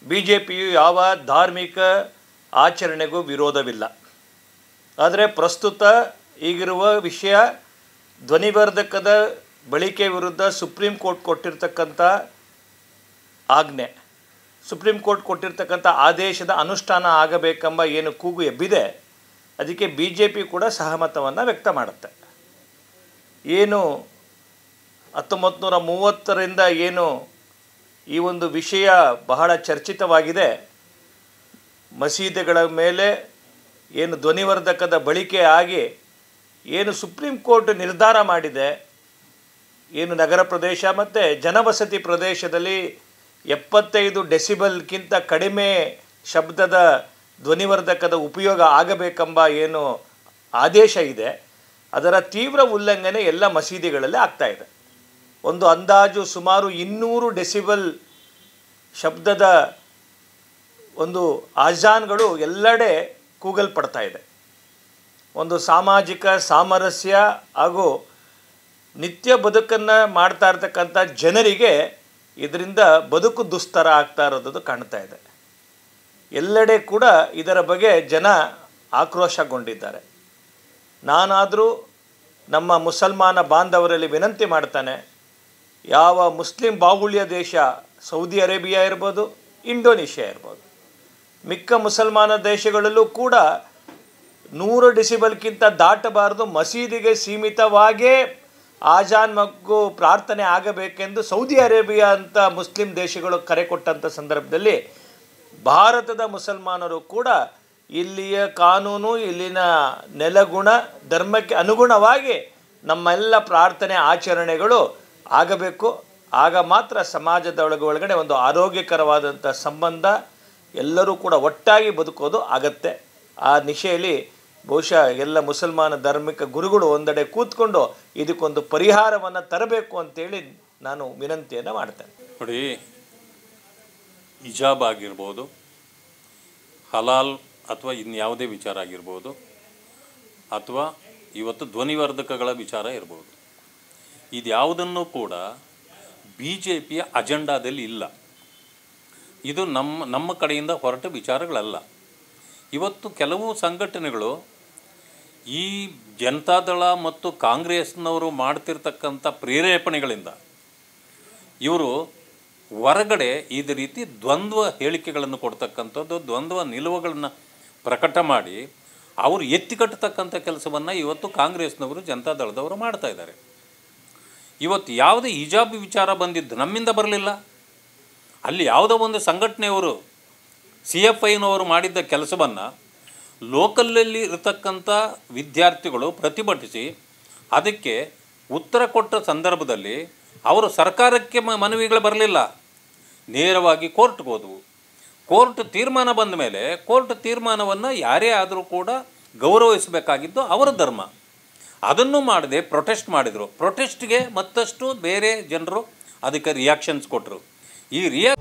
B J PU ಯಾವ ಧಾರ್ಮಿಕ ಆಚರಣೆಗೂ ವಿರೋಧವಿಲ್ಲ ಆದರೆ ಪ್ರಸ್ತುತ ಈಗಿರುವ ವಿಷಯ ಧ್ವನಿವರ್ಧಕದ ಬಳಕೆ ವಿರುದ್ಧ ಸುಪ್ರೀಂ ಕೋರ್ಟ್ ಕೊಟ್ಟಿರ್ತಕ್ಕಂಥ ಆಜ್ಞೆ ಸುಪ್ರೀಂ ಕೋರ್ಟ್ ಕೊಟ್ಟಿರ್ತಕ್ಕಂಥ ಆದೇಶದ ಅನುಷ್ಠಾನ ಆಗಬೇಕೆಂಬ ಏನು ಕೂಗು ಎಬ್ಬಿದೆ ಅದಕ್ಕೆ ಬಿ ಜೆ ಪಿ ಕೂಡ ಸಹಮತವನ್ನು ವ್ಯಕ್ತ ಮಾಡುತ್ತೆ ಏನು ಹತ್ತೊಂಬತ್ತು ನೂರ ಮೂವತ್ತರಿಂದ ಏನು ಈ ಒಂದು ವಿಷಯ ಬಹಳ ಚರ್ಚಿತವಾಗಿದೆ ಮಸೀದಿಗಳ ಮೇಲೆ ಏನು ಧ್ವನಿವರ್ಧಕದ ಬಳಕೆ ಆಗಿ ಏನು ಸುಪ್ರೀಂ ಕೋರ್ಟ್ ನಿರ್ಧಾರ ಮಾಡಿದೆ ಏನು ನಗರ ಪ್ರದೇಶ ಮತ್ತು ಜನವಸತಿ ಪ್ರದೇಶದಲ್ಲಿ ಎಪ್ಪತ್ತೈದು ಡೆಸಿಬಲ್ಗಿಂತ ಕಡಿಮೆ ಶಬ್ದದ ಧ್ವನಿವರ್ಧಕದ ಉಪಯೋಗ ಆಗಬೇಕೆಂಬ ಏನು ಆದೇಶ ಇದೆ ಅದರ ತೀವ್ರ ಉಲ್ಲಂಘನೆ ಎಲ್ಲ ಮಸೀದಿಗಳಲ್ಲಿ ಆಗ್ತಾ ಇದೆ ಒಂದು ಅಂದಾಜು ಸುಮಾರು ಇನ್ನೂರು ಡೆಸಿಬಲ್ ಶಬ್ದದ ಒಂದು ಆಜಾನ್ಗಳು ಎಲ್ಲೆಡೆ ಕೂಗಲ್ಪಡ್ತಾ ಇದೆ ಒಂದು ಸಾಮಾಜಿಕ ಸಾಮರಸ್ಯ ಹಾಗೂ ನಿತ್ಯ ಬದುಕನ್ನು ಮಾಡ್ತಾ ಇರ್ತಕ್ಕಂಥ ಜನರಿಗೆ ಇದರಿಂದ ಬದುಕು ದುಸ್ತರ ಆಗ್ತಾ ಇರೋದು ಕಾಣ್ತಾ ಇದೆ ಎಲ್ಲೆಡೆ ಕೂಡ ಇದರ ಬಗ್ಗೆ ಜನ ಆಕ್ರೋಶಗೊಂಡಿದ್ದಾರೆ ನಾನಾದರೂ ನಮ್ಮ ಮುಸಲ್ಮಾನ ಬಾಂಧವರಲ್ಲಿ ವಿನಂತಿ ಮಾಡ್ತಾನೆ ಯಾವ ಮುಸ್ಲಿಂ ಬಾಹುಳ್ಯ ದೇಶ ಸೌದಿ ಅರೇಬಿಯಾ ಇರ್ಬೋದು ಇಂಡೋನೇಷ್ಯಾ ಇರ್ಬೋದು ಮಿಕ್ಕ ಮುಸಲ್ಮಾನ ದೇಶಗಳಲ್ಲೂ ಕೂಡ ನೂರು ಡಿಸಿಬಲ್ಗಿಂತ ದಾಟಬಾರದು ಮಸೀದಿಗೆ ಸೀಮಿತವಾಗೇ ಆಜಾನ್ ಮಗ್ಗು ಪ್ರಾರ್ಥನೆ ಆಗಬೇಕೆಂದು ಸೌದಿ ಅರೇಬಿಯಾ ಅಂತ ಮುಸ್ಲಿಂ ದೇಶಗಳು ಕರೆ ಕೊಟ್ಟಂಥ ಸಂದರ್ಭದಲ್ಲಿ ಭಾರತದ ಮುಸಲ್ಮಾನರು ಕೂಡ ಇಲ್ಲಿಯ ಕಾನೂನು ಇಲ್ಲಿನ ನೆಲಗುಣ ಧರ್ಮಕ್ಕೆ ಅನುಗುಣವಾಗಿ ನಮ್ಮೆಲ್ಲ ಪ್ರಾರ್ಥನೆ ಆಚರಣೆಗಳು ಆಗಬೇಕು ಆಗ ಮಾತ್ರ ಸಮಾಜದ ಒಳಗೆ ಒಳಗಡೆ ಒಂದು ಆರೋಗ್ಯಕರವಾದಂಥ ಸಂಬಂಧ ಎಲ್ಲರೂ ಕೂಡ ಒಟ್ಟಾಗಿ ಬದುಕೋದು ಆಗತ್ತೆ ಆ ನಿಶೆಯಲ್ಲಿ ಬಹುಶಃ ಎಲ್ಲ ಮುಸಲ್ಮಾನ ಧಾರ್ಮಿಕ ಗುರುಗಳು ಒಂದೆಡೆ ಕೂತ್ಕೊಂಡು ಇದಕ್ಕೊಂದು ಪರಿಹಾರವನ್ನು ತರಬೇಕು ಅಂತೇಳಿ ನಾನು ವಿನಂತಿಯನ್ನು ಮಾಡ್ತೇನೆ ನೋಡಿ ಹಿಜಾಬ್ ಆಗಿರ್ಬೋದು ಹಲಾಲ್ ಅಥವಾ ಇನ್ಯಾವುದೇ ವಿಚಾರ ಆಗಿರ್ಬೋದು ಅಥವಾ ಇವತ್ತು ಧ್ವನಿವರ್ಧಕಗಳ ವಿಚಾರ ಇರ್ಬೋದು ಇದ್ಯಾವುದನ್ನು ಕೂಡ ಬಿ ಜೆ ಪಿಯ ಅಜೆಂಡಾದಲ್ಲಿ ಇಲ್ಲ ಇದು ನಮ್ಮ ನಮ್ಮ ಕಡೆಯಿಂದ ಹೊರಟ ವಿಚಾರಗಳಲ್ಲ ಇವತ್ತು ಕೆಲವು ಸಂಘಟನೆಗಳು ಈ ಜನತಾದಳ ಮತ್ತು ಕಾಂಗ್ರೆಸ್ನವರು ಮಾಡ್ತಿರ್ತಕ್ಕಂಥ ಪ್ರೇರೇಪಣೆಗಳಿಂದ ಇವರು ಹೊರಗಡೆ ಇದೇ ರೀತಿ ದ್ವಂದ್ವ ಹೇಳಿಕೆಗಳನ್ನು ಕೊಡ್ತಕ್ಕಂಥದ್ದು ದ್ವಂದ್ವ ನಿಲುವುಗಳನ್ನು ಪ್ರಕಟ ಮಾಡಿ ಅವರು ಎತ್ತಿಕಟ್ಟತಕ್ಕಂಥ ಕೆಲಸವನ್ನು ಇವತ್ತು ಕಾಂಗ್ರೆಸ್ನವರು ಜನತಾದಳದವರು ಮಾಡ್ತಾ ಇದ್ದಾರೆ ಇವತ್ತು ಯಾವುದೇ ಹಿಜಾಬ್ ವಿಚಾರ ಬಂದಿದ್ದು ನಮ್ಮಿಂದ ಬರಲಿಲ್ಲ ಅಲ್ಲಿ ಯಾವುದೋ ಒಂದು ಸಂಘಟನೆಯವರು ಸಿ ಎಫ್ ಐನವರು ಮಾಡಿದ್ದ ಕೆಲಸವನ್ನು ಲೋಕಲಲ್ಲಿ ಇರತಕ್ಕಂಥ ವಿದ್ಯಾರ್ಥಿಗಳು ಪ್ರತಿಭಟಿಸಿ ಅದಕ್ಕೆ ಉತ್ತರ ಕೊಟ್ಟ ಸಂದರ್ಭದಲ್ಲಿ ಅವರು ಸರ್ಕಾರಕ್ಕೆ ಮ- ಮನವಿಗಳು ಬರಲಿಲ್ಲ ನೇರವಾಗಿ ಕೋರ್ಟ್ಗೆ ಹೋದವು ಕೋರ್ಟ್ ತೀರ್ಮಾನ ಬಂದ ಮೇಲೆ ಕೋರ್ಟ್ ತೀರ್ಮಾನವನ್ನು ಯಾರೇ ಆದರೂ ಕೂಡ ಗೌರವಿಸಬೇಕಾಗಿದ್ದು ಅವರ ಧರ್ಮ ಅದನ್ನು ಮಾಡದೆ ಪ್ರೊಟೆಸ್ಟ್ ಮಾಡಿದರು ಪ್ರೊಟೆಸ್ಟ್ಗೆ ಮತ್ತಷ್ಟು ಬೇರೆ ಜನರು ಅದಕ್ಕೆ ರಿಯಾಕ್ಷನ್ಸ್ ಕೊಟ್ಟರು ಈ ರಿಯಾ